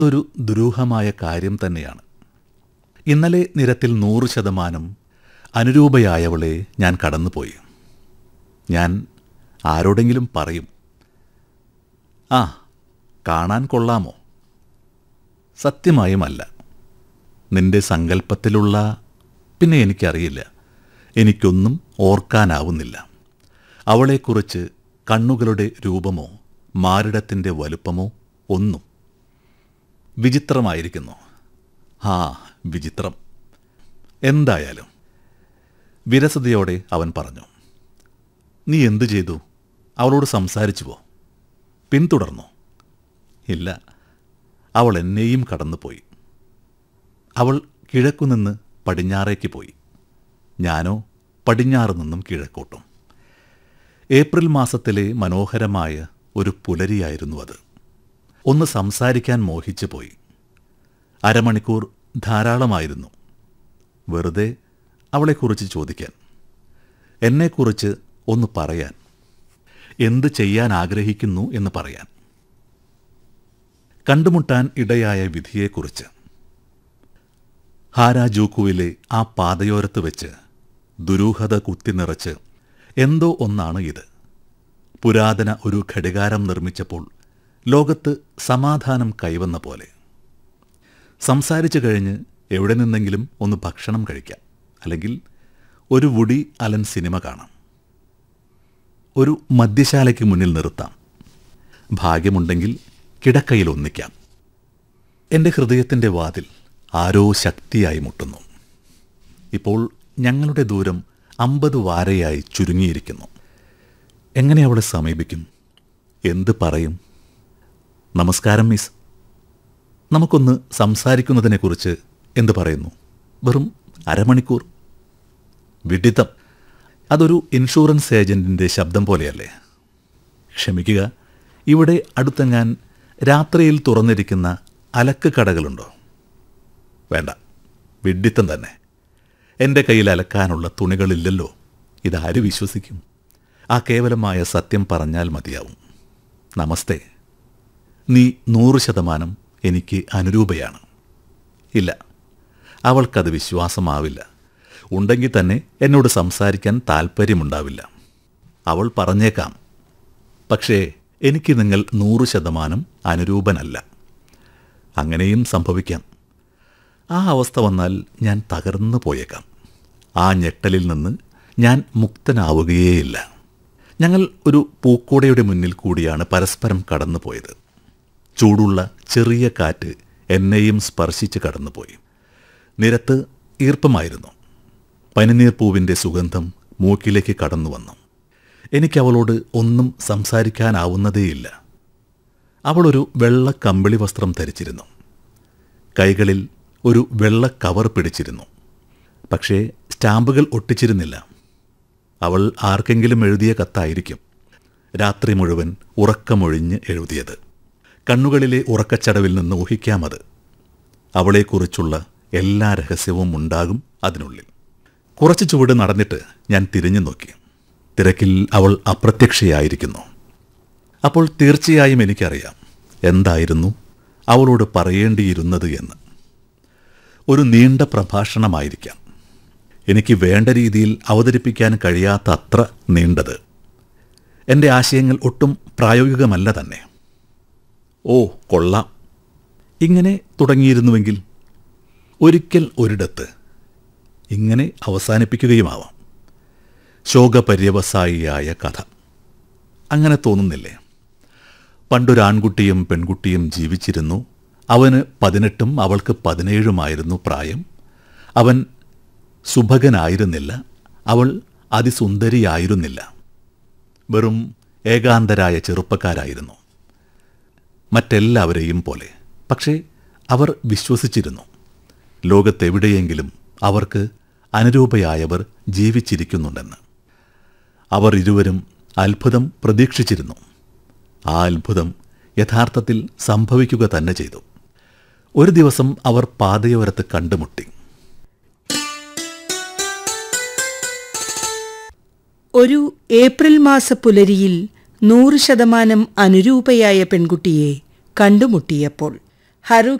ഒരു ദുരൂഹമായ കാര്യം തന്നെയാണ് ഇന്നലെ നിരത്തിൽ നൂറ് ശതമാനം അനുരൂപയായവളെ ഞാൻ കടന്നുപോയി ഞാൻ ആരോടെങ്കിലും പറയും ആ കാണാൻ കൊള്ളാമോ സത്യമായുമല്ല നിന്റെ സങ്കല്പത്തിലുള്ള പിന്നെ എനിക്കറിയില്ല എനിക്കൊന്നും ഓർക്കാനാവുന്നില്ല അവളെക്കുറിച്ച് കണ്ണുകളുടെ രൂപമോ മാറിടത്തിൻ്റെ വലുപ്പമോ ഒന്നും വിചിത്രമായിരിക്കുന്നു ആ വിചിത്രം എന്തായാലും വിരസതയോടെ അവൻ പറഞ്ഞു നീ എന്തു ചെയ്തു അവളോട് സംസാരിച്ചുവോ പിന്തുടർന്നോ ഇല്ല അവൾ എന്നെയും കടന്നുപോയി അവൾ കിഴക്കുനിന്ന് പടിഞ്ഞാറേക്ക് പോയി ഞാനോ പടിഞ്ഞാറ് നിന്നും കിഴക്കോട്ടും ഏപ്രിൽ മാസത്തിലെ മനോഹരമായ ഒരു പുലരിയായിരുന്നു അത് ഒന്ന് സംസാരിക്കാൻ മോഹിച്ചു പോയി അരമണിക്കൂർ ധാരാളമായിരുന്നു വെറുതെ അവളെക്കുറിച്ച് ചോദിക്കാൻ എന്നെക്കുറിച്ച് ഒന്ന് പറയാൻ എന്ത് ചെയ്യാൻ ആഗ്രഹിക്കുന്നു എന്ന് പറയാൻ കണ്ടുമുട്ടാൻ ഇടയായ വിധിയെക്കുറിച്ച് ഹാരാജൂക്കുവിലെ ആ പാതയോരത്ത് വെച്ച് ദുരൂഹത കുത്തിനിറച്ച് എന്തോ ഒന്നാണ് ഇത് പുരാതന ഒരു ഘടികാരം നിർമ്മിച്ചപ്പോൾ ലോകത്ത് സമാധാനം കൈവന്ന പോലെ സംസാരിച്ചു കഴിഞ്ഞ് എവിടെ നിന്നെങ്കിലും ഒന്ന് ഭക്ഷണം കഴിക്കാം അല്ലെങ്കിൽ ഒരു വുടി അലൻ സിനിമ കാണാം ഒരു മദ്യശാലയ്ക്ക് മുന്നിൽ നിർത്താം ഭാഗ്യമുണ്ടെങ്കിൽ കിടക്കയിൽ ഒന്നിക്കാം എൻ്റെ ഹൃദയത്തിൻ്റെ വാതിൽ ആരോ ശക്തിയായി മുട്ടുന്നു ഇപ്പോൾ ഞങ്ങളുടെ ദൂരം അമ്പത് വാരയായി ചുരുങ്ങിയിരിക്കുന്നു എങ്ങനെ അവളെ സമീപിക്കും എന്ത് പറയും നമസ്കാരം മിസ് നമുക്കൊന്ന് സംസാരിക്കുന്നതിനെക്കുറിച്ച് എന്ത് പറയുന്നു വെറും അരമണിക്കൂർ വിഡിത്തം അതൊരു ഇൻഷുറൻസ് ഏജന്റിന്റെ ശബ്ദം പോലെയല്ലേ ക്ഷമിക്കുക ഇവിടെ അടുത്തെങ്ങാൻ രാത്രിയിൽ തുറന്നിരിക്കുന്ന അലക്ക് കടകളുണ്ടോ വേണ്ട വിഡിത്തം തന്നെ എൻ്റെ കയ്യിൽ അലക്കാനുള്ള തുണികളില്ലല്ലോ ഇതാര് വിശ്വസിക്കും ആ കേവലമായ സത്യം പറഞ്ഞാൽ മതിയാവും നമസ്തേ നീ നൂറ് ശതമാനം എനിക്ക് അനുരൂപയാണ് ഇല്ല അവൾക്കത് വിശ്വാസമാവില്ല ഉണ്ടെങ്കിൽ തന്നെ എന്നോട് സംസാരിക്കാൻ താൽപ്പര്യമുണ്ടാവില്ല അവൾ പറഞ്ഞേക്കാം പക്ഷേ എനിക്ക് നിങ്ങൾ നൂറ് ശതമാനം അനുരൂപനല്ല അങ്ങനെയും സംഭവിക്കാം ആ അവസ്ഥ വന്നാൽ ഞാൻ തകർന്നു പോയേക്കാം ആ ഞെട്ടലിൽ നിന്ന് ഞാൻ മുക്തനാവുകയേയില്ല ഞങ്ങൾ ഒരു പൂക്കോടയുടെ മുന്നിൽ കൂടിയാണ് പരസ്പരം കടന്നുപോയത് ചൂടുള്ള ചെറിയ കാറ്റ് എന്നെയും സ്പർശിച്ച് കടന്നുപോയി നിരത്ത് ഈർപ്പമായിരുന്നു പനിനീർ പൂവിൻ്റെ സുഗന്ധം മൂക്കിലേക്ക് കടന്നു വന്നു എനിക്ക് അവളോട് ഒന്നും സംസാരിക്കാനാവുന്നതേയില്ല അവളൊരു വെള്ള കമ്പിളി വസ്ത്രം ധരിച്ചിരുന്നു കൈകളിൽ ഒരു വെള്ള കവർ പിടിച്ചിരുന്നു പക്ഷേ സ്റ്റാമ്പുകൾ ഒട്ടിച്ചിരുന്നില്ല അവൾ ആർക്കെങ്കിലും എഴുതിയ കത്തായിരിക്കും രാത്രി മുഴുവൻ ഉറക്കമൊഴിഞ്ഞ് എഴുതിയത് കണ്ണുകളിലെ ഉറക്കച്ചടവിൽ നിന്ന് ഊഹിക്കാമത് അവളെക്കുറിച്ചുള്ള എല്ലാ രഹസ്യവും ഉണ്ടാകും അതിനുള്ളിൽ കുറച്ച് ചുവട് നടന്നിട്ട് ഞാൻ തിരിഞ്ഞു നോക്കി തിരക്കിൽ അവൾ അപ്രത്യക്ഷയായിരിക്കുന്നു അപ്പോൾ തീർച്ചയായും എനിക്കറിയാം എന്തായിരുന്നു അവളോട് പറയേണ്ടിയിരുന്നത് എന്ന് ഒരു നീണ്ട പ്രഭാഷണമായിരിക്കാം എനിക്ക് വേണ്ട രീതിയിൽ അവതരിപ്പിക്കാൻ കഴിയാത്ത അത്ര നീണ്ടത് എൻ്റെ ആശയങ്ങൾ ഒട്ടും പ്രായോഗികമല്ല തന്നെ ഓ കൊള്ളാം ഇങ്ങനെ തുടങ്ങിയിരുന്നുവെങ്കിൽ ഒരിക്കൽ ഒരിടത്ത് ഇങ്ങനെ അവസാനിപ്പിക്കുകയുമാവാം ശോകപര്യവസായിയായ കഥ അങ്ങനെ തോന്നുന്നില്ലേ പണ്ടൊരാൺകുട്ടിയും പെൺകുട്ടിയും ജീവിച്ചിരുന്നു അവന് പതിനെട്ടും അവൾക്ക് പതിനേഴുമായിരുന്നു പ്രായം അവൻ സുഭകനായിരുന്നില്ല അവൾ അതിസുന്ദരിയായിരുന്നില്ല വെറും ഏകാന്തരായ ചെറുപ്പക്കാരായിരുന്നു മറ്റെല്ലാവരെയും പോലെ പക്ഷേ അവർ വിശ്വസിച്ചിരുന്നു ലോകത്തെവിടെയെങ്കിലും അവർക്ക് അനുരൂപയായവർ ജീവിച്ചിരിക്കുന്നുണ്ടെന്ന് അവർ ഇരുവരും അത്ഭുതം പ്രതീക്ഷിച്ചിരുന്നു ആ അത്ഭുതം യഥാർത്ഥത്തിൽ സംഭവിക്കുക തന്നെ ചെയ്തു ഒരു ദിവസം അവർ പാതയോരത്ത് കണ്ടുമുട്ടി ഒരു ഏപ്രിൽ മാസ പുലരിയിൽ നൂറ് ശതമാനം അനുരൂപയായ പെൺകുട്ടിയെ കണ്ടുമുട്ടിയപ്പോൾ ഹരു